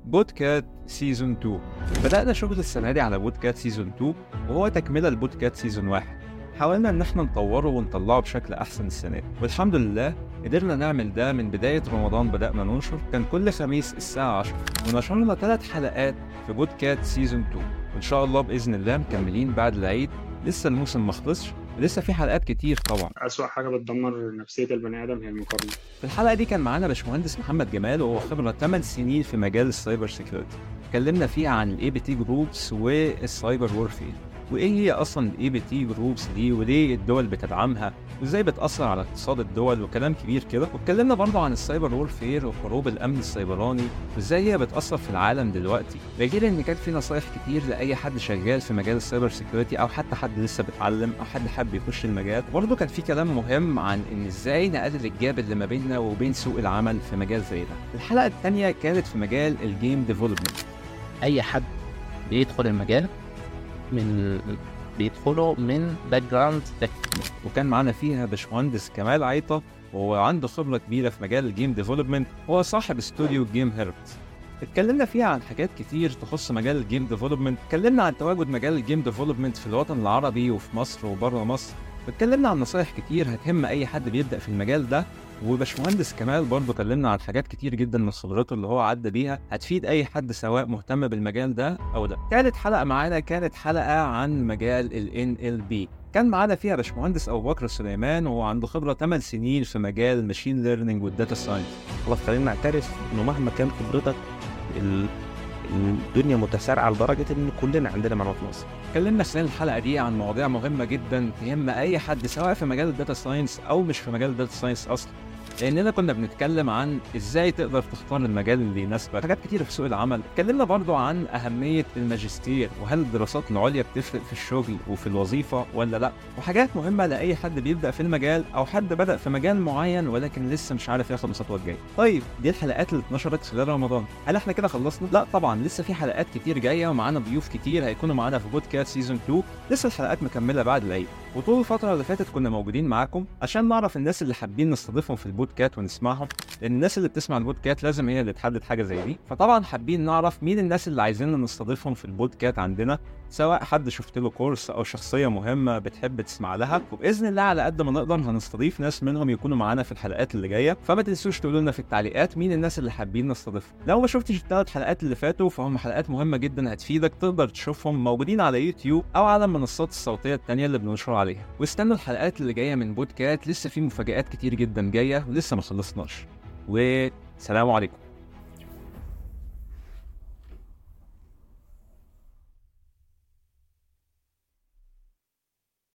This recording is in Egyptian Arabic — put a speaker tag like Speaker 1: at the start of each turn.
Speaker 1: بودكات سيزون 2 بدأنا شغل السنة دي على بودكات سيزون 2 وهو تكملة لبودكات سيزون 1 حاولنا ان احنا نطوره ونطلعه بشكل احسن السنة دي والحمد لله قدرنا نعمل ده من بداية رمضان بدأنا ننشر كان كل خميس الساعة 10 ونشرنا ثلاث حلقات في بودكات سيزون 2 وان شاء الله بإذن الله مكملين بعد العيد لسه الموسم ما خلصش لسه في حلقات كتير طبعا
Speaker 2: أسوأ حاجة بتدمر نفسية البني آدم هي المقارنة
Speaker 1: في الحلقة دي كان معانا باشمهندس محمد جمال وهو خبرة 8 سنين في مجال السايبر سيكيورتي اتكلمنا فيها عن الاي بي تي جروبس والسايبر وورفير وايه هي اصلا الاي بي تي جروبس دي وليه الدول بتدعمها وازاي بتاثر على اقتصاد الدول وكلام كبير كده واتكلمنا برضه عن السايبر وورفير وحروب الامن السيبراني وازاي هي بتاثر في العالم دلوقتي ده غير ان كان في نصايح كتير لاي حد شغال في مجال السايبر سيكيورتي او حتى حد لسه بيتعلم او حد حابب يخش المجال برضه كان في كلام مهم عن ان ازاي نقلل الجاب اللي ما بيننا وبين سوق العمل في مجال زي ده الحلقه الثانيه كانت في مجال الجيم ديفلوبمنت
Speaker 3: اي حد بيدخل المجال من بيدخلوا من باك جراوند
Speaker 1: وكان معانا فيها باشمهندس كمال عيطه وهو عنده خبره كبيره في مجال الجيم ديفلوبمنت هو صاحب استوديو جيم هيربت اتكلمنا فيها عن حاجات كتير تخص مجال الجيم ديفلوبمنت اتكلمنا عن تواجد مجال الجيم ديفلوبمنت في الوطن العربي وفي مصر وبره مصر اتكلمنا عن نصايح كتير هتهم اي حد بيبدا في المجال ده وباشمهندس كمال برضه كلمنا عن حاجات كتير جدا من خبرته اللي هو عدى بيها هتفيد اي حد سواء مهتم بالمجال ده او ده تالت حلقه معانا كانت حلقه عن مجال ال NLP كان معانا فيها باشمهندس ابو بكر سليمان وهو عنده خبره 8 سنين في مجال الماشين ليرنينج والداتا ساينس
Speaker 4: خلاص خلينا نعترف انه مهما كان خبرتك ال- الدنيا متسارعه لدرجه ان كلنا عندنا معلومات ناقصه
Speaker 1: اتكلمنا خلال الحلقه دي عن مواضيع مهمه جدا تهم اي حد سواء في مجال الداتا ساينس او مش في مجال الداتا ساينس اصلا لاننا كنا بنتكلم عن ازاي تقدر تختار المجال اللي يناسبك حاجات كتير في سوق العمل اتكلمنا برضو عن اهميه الماجستير وهل الدراسات العليا بتفرق في الشغل وفي الوظيفه ولا لا وحاجات مهمه لاي حد بيبدا في المجال او حد بدا في مجال معين ولكن لسه مش عارف ياخد الخطوه الجايه طيب دي الحلقات اللي اتنشرت خلال رمضان هل احنا كده خلصنا لا طبعا لسه في حلقات كتير جايه ومعانا ضيوف كتير هيكونوا معانا في بودكاست سيزون 2 لسه الحلقات مكمله بعد العيد وطول الفتره اللي فاتت كنا موجودين معاكم عشان نعرف الناس اللي حابين نستضيفهم في البودكاست ونسمعهم لان الناس اللي بتسمع البودكاست لازم هي اللي تحدد حاجه زي دي فطبعا حابين نعرف مين الناس اللي عايزين نستضيفهم في البودكاست عندنا سواء حد شفت له كورس او شخصيه مهمه بتحب تسمع لها وباذن الله على قد ما نقدر هنستضيف ناس منهم يكونوا معانا في الحلقات اللي جايه فما تنسوش تقولوا لنا في التعليقات مين الناس اللي حابين نستضيفهم لو ما شفتش الثلاث حلقات اللي فاتوا فهم حلقات مهمه جدا هتفيدك تقدر تشوفهم موجودين على يوتيوب او على المنصات الصوتيه التانية اللي بننشر عليها واستنوا الحلقات اللي جايه من بودكاست لسه في مفاجآت كتير جدا جايه ولسه ما خلصناش وسلام عليكم